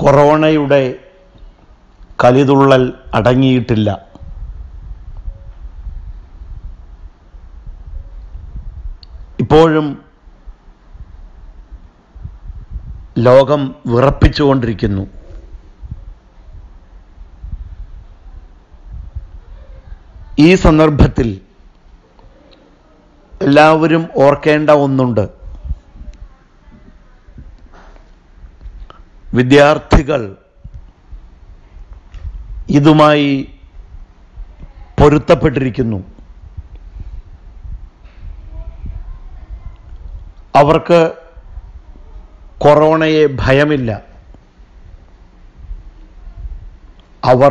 കൊറോണയുടെ കലിതുള്ളൽ അടങ്ങിയിട്ടില്ല ഇപ്പോഴും ലോകം വിറപ്പിച്ചുകൊണ്ടിരിക്കുന്നു ഈ സന്ദർഭത്തിൽ എല്ലാവരും ഓർക്കേണ്ട ഒന്നുണ്ട് വിദ്യാർത്ഥികൾ ഇതുമായി പൊരുത്തപ്പെട്ടിരിക്കുന്നു അവർക്ക് കൊറോണയെ ഭയമില്ല അവർ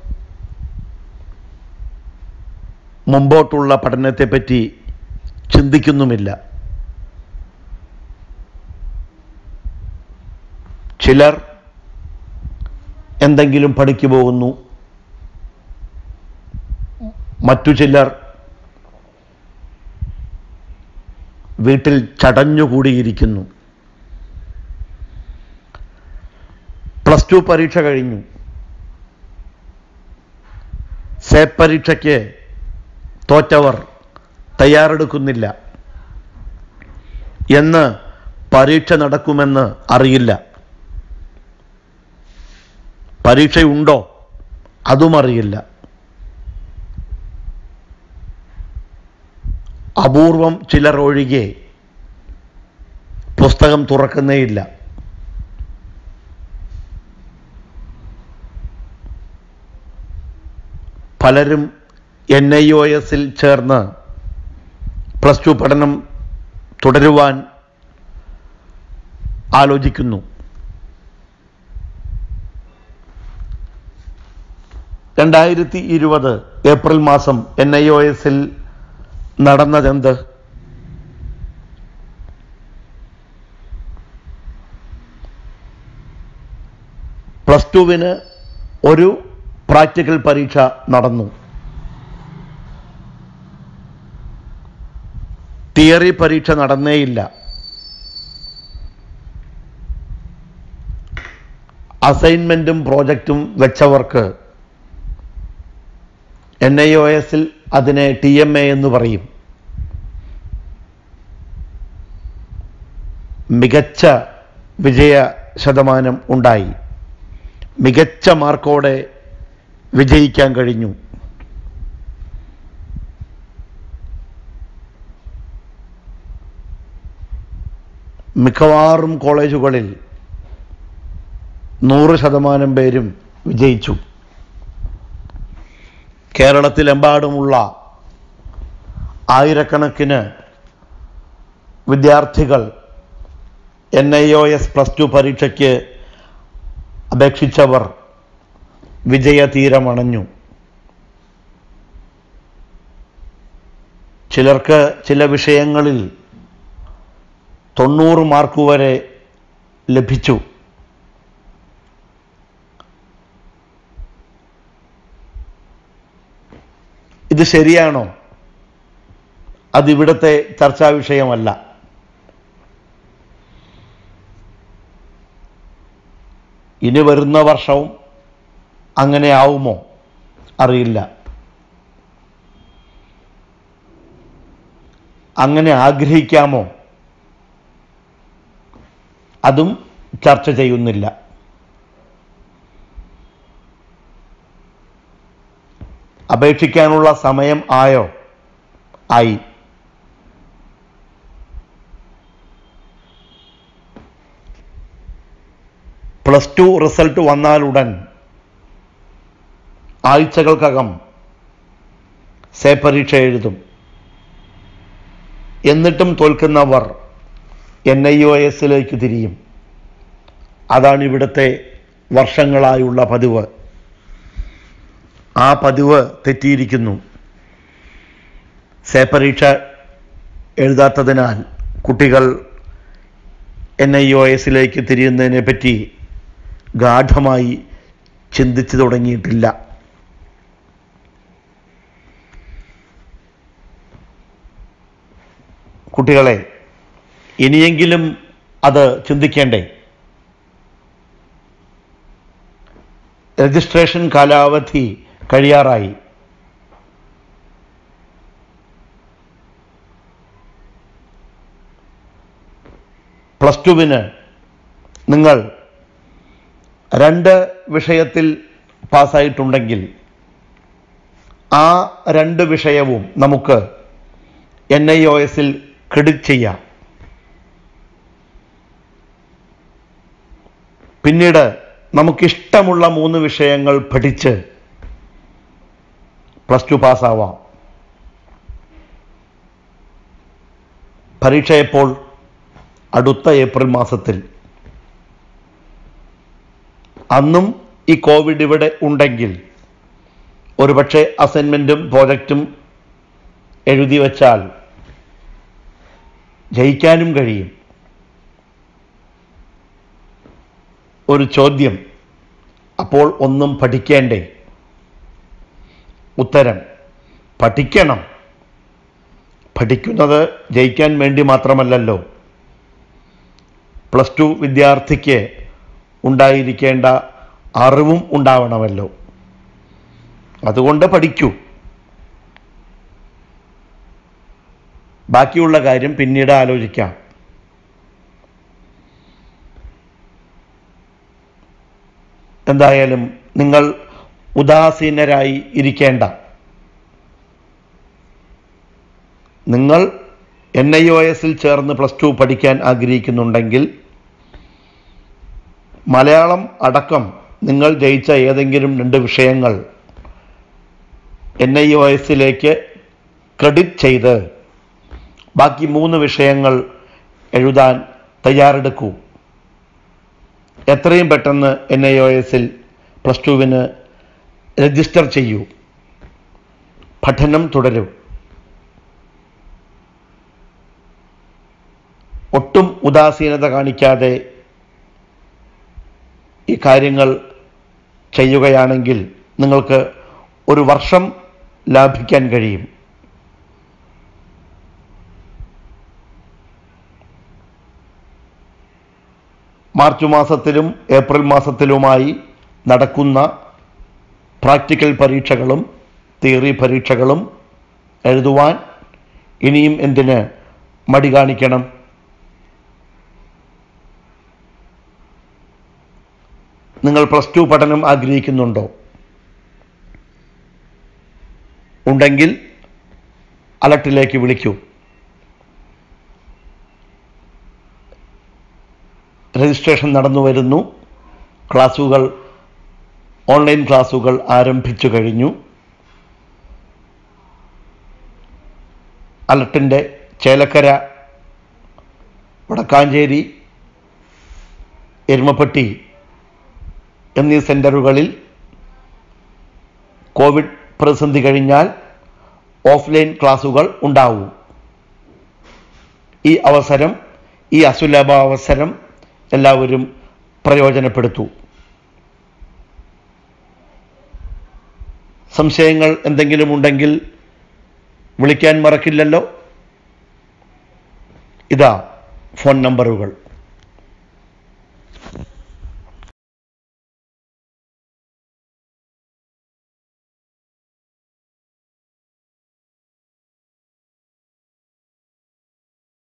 മുമ്പോട്ടുള്ള പഠനത്തെപ്പറ്റി ചിന്തിക്കുന്നുമില്ല ചിലർ എന്തെങ്കിലും പണിക്ക് പോകുന്നു മറ്റു ചിലർ വീട്ടിൽ ചടഞ്ഞുകൂടിയിരിക്കുന്നു പ്ലസ് ടു പരീക്ഷ കഴിഞ്ഞു സേറ്റ് പരീക്ഷയ്ക്ക് തോറ്റവർ തയ്യാറെടുക്കുന്നില്ല എന്ന് പരീക്ഷ നടക്കുമെന്ന് അറിയില്ല പരീക്ഷയുണ്ടോ അതും അറിയില്ല അപൂർവം ചിലർ ഒഴികെ പുസ്തകം തുറക്കുന്നേയില്ല പലരും എൻ ഐ ഒ എസിൽ ചേർന്ന് പ്ലസ് ടു പഠനം തുടരുവാൻ ആലോചിക്കുന്നു രണ്ടായിരത്തി ഇരുപത് ഏപ്രിൽ മാസം എൻ ഐ ഒ എസിൽ നടന്നതെന്ത് പ്ലസ് ടുവിന് ഒരു പ്രാക്ടിക്കൽ പരീക്ഷ നടന്നു തിയറി പരീക്ഷ നടന്നേയില്ല അസൈൻമെൻറ്റും പ്രോജക്റ്റും വെച്ചവർക്ക് എൻ ഐ ഒ എസിൽ അതിനെ ടി എം എ എന്ന് പറയും മികച്ച വിജയ ശതമാനം ഉണ്ടായി മികച്ച മാർക്കോടെ വിജയിക്കാൻ കഴിഞ്ഞു മിക്കവാറും കോളേജുകളിൽ നൂറ് ശതമാനം പേരും വിജയിച്ചു കേരളത്തിലെമ്പാടുമുള്ള ആയിരക്കണക്കിന് വിദ്യാർത്ഥികൾ N I O S plus two പരീക്ഷയ്ക്ക് അപേക്ഷിച്ചവർ വിജയതീരമണഞ്ഞു ചിലർക്ക് ചില വിഷയങ്ങളിൽ തൊണ്ണൂറ് മാർക്ക് വരെ ലഭിച്ചു ഇത് ശരിയാണോ അതിവിടുത്തെ ചർച്ചാ വിഷയമല്ല ഇനി വരുന്ന വർഷവും അങ്ങനെ ആവുമോ അറിയില്ല അങ്ങനെ ആഗ്രഹിക്കാമോ അതും ചർച്ച ചെയ്യുന്നില്ല അപേക്ഷിക്കാനുള്ള സമയം ആയോ ആയി പ്ലസ് ടു റിസൾട്ട് വന്നാലുടൻ ആഴ്ചകൾക്കകം സേ പരീക്ഷ എഴുതും എന്നിട്ടും തോൽക്കുന്നവർ എൻ ഐ ഒ എസിലേക്ക് തിരിയും അതാണ് ഇവിടുത്തെ വർഷങ്ങളായുള്ള പതിവ് ആ പതിവ് തെറ്റിയിരിക്കുന്നു സേ പരീക്ഷ എഴുതാത്തതിനാൽ കുട്ടികൾ എൻ ഐ ഒ എസിലേക്ക് തിരിയുന്നതിനെ പറ്റി ഗാഠമായി ചിന്തിച്ചു തുടങ്ങിയിട്ടില്ല കുട്ടികളെ ഇനിയെങ്കിലും അത് ചിന്തിക്കേണ്ടേ രജിസ്ട്രേഷൻ കാലാവധി കഴിയാറായി പ്ലസ് ടുവിന് നിങ്ങൾ രണ്ട് വിഷയത്തിൽ പാസ്സായിട്ടുണ്ടെങ്കിൽ ആ രണ്ട് വിഷയവും നമുക്ക് എൻ ഐ ഒ എസിൽ ക്രെഡിറ്റ് ചെയ്യാം പിന്നീട് നമുക്കിഷ്ടമുള്ള മൂന്ന് വിഷയങ്ങൾ പഠിച്ച് പ്ലസ് ടു പാസ്സാവാം പരീക്ഷ എപ്പോൾ അടുത്ത ഏപ്രിൽ മാസത്തിൽ അന്നും ഈ കോവിഡ് ഇവിടെ ഉണ്ടെങ്കിൽ ഒരുപക്ഷെ അസൈൻമെൻറ്റും പ്രോജക്റ്റും എഴുതി വച്ചാൽ ജയിക്കാനും കഴിയും ഒരു ചോദ്യം അപ്പോൾ ഒന്നും പഠിക്കേണ്ടേ ഉത്തരം പഠിക്കണം പഠിക്കുന്നത് ജയിക്കാൻ വേണ്ടി മാത്രമല്ലല്ലോ പ്ലസ് ടു വിദ്യാർത്ഥിക്ക് ഉണ്ടായിരിക്കേണ്ട അറിവും ഉണ്ടാവണമല്ലോ അതുകൊണ്ട് പഠിക്കൂ ബാക്കിയുള്ള കാര്യം പിന്നീട് ആലോചിക്കാം എന്തായാലും നിങ്ങൾ ഉദാസീനരായി ഇരിക്കേണ്ട നിങ്ങൾ എൻ ഐ ഒ എസിൽ ചേർന്ന് പ്ലസ് ടു പഠിക്കാൻ ആഗ്രഹിക്കുന്നുണ്ടെങ്കിൽ മലയാളം അടക്കം നിങ്ങൾ ജയിച്ച ഏതെങ്കിലും രണ്ട് വിഷയങ്ങൾ എൻ ഐ ഒ എസിലേക്ക് ക്രെഡിറ്റ് ചെയ്ത് ബാക്കി മൂന്ന് വിഷയങ്ങൾ എഴുതാൻ തയ്യാറെടുക്കൂ എത്രയും പെട്ടെന്ന് എൻ ഐ ഒ എസിൽ പ്ലസ് ടുവിന് രജിസ്റ്റർ ചെയ്യൂ പഠനം തുടരും ഒട്ടും ഉദാസീനത കാണിക്കാതെ ഈ കാര്യങ്ങൾ ചെയ്യുകയാണെങ്കിൽ നിങ്ങൾക്ക് ഒരു വർഷം ലാഭിക്കാൻ കഴിയും മാർച്ച് മാസത്തിലും ഏപ്രിൽ മാസത്തിലുമായി നടക്കുന്ന പ്രാക്ടിക്കൽ പരീക്ഷകളും തിയറി പരീക്ഷകളും എഴുതുവാൻ ഇനിയും എന്തിന് മടി കാണിക്കണം നിങ്ങൾ പ്ലസ് ടു പഠനം ആഗ്രഹിക്കുന്നുണ്ടോ ഉണ്ടെങ്കിൽ അലർട്ടിലേക്ക് വിളിക്കൂ രജിസ്ട്രേഷൻ നടന്നു വരുന്നു ക്ലാസുകൾ ഓൺലൈൻ ക്ലാസുകൾ ആരംഭിച്ചു കഴിഞ്ഞു അലർട്ടിൻ്റെ ചേലക്കര വടക്കാഞ്ചേരി എരുമപ്പെട്ടി എന്നീ സെൻ്ററുകളിൽ കോവിഡ് പ്രതിസന്ധി കഴിഞ്ഞാൽ ഓഫ്ലൈൻ ക്ലാസുകൾ ഉണ്ടാവും ഈ അവസരം ഈ അസുലഭ അവസരം എല്ലാവരും പ്രയോജനപ്പെടുത്തൂ സംശയങ്ങൾ എന്തെങ്കിലും ഉണ്ടെങ്കിൽ വിളിക്കാൻ മറക്കില്ലല്ലോ ഇതാ ഫോൺ നമ്പറുകൾ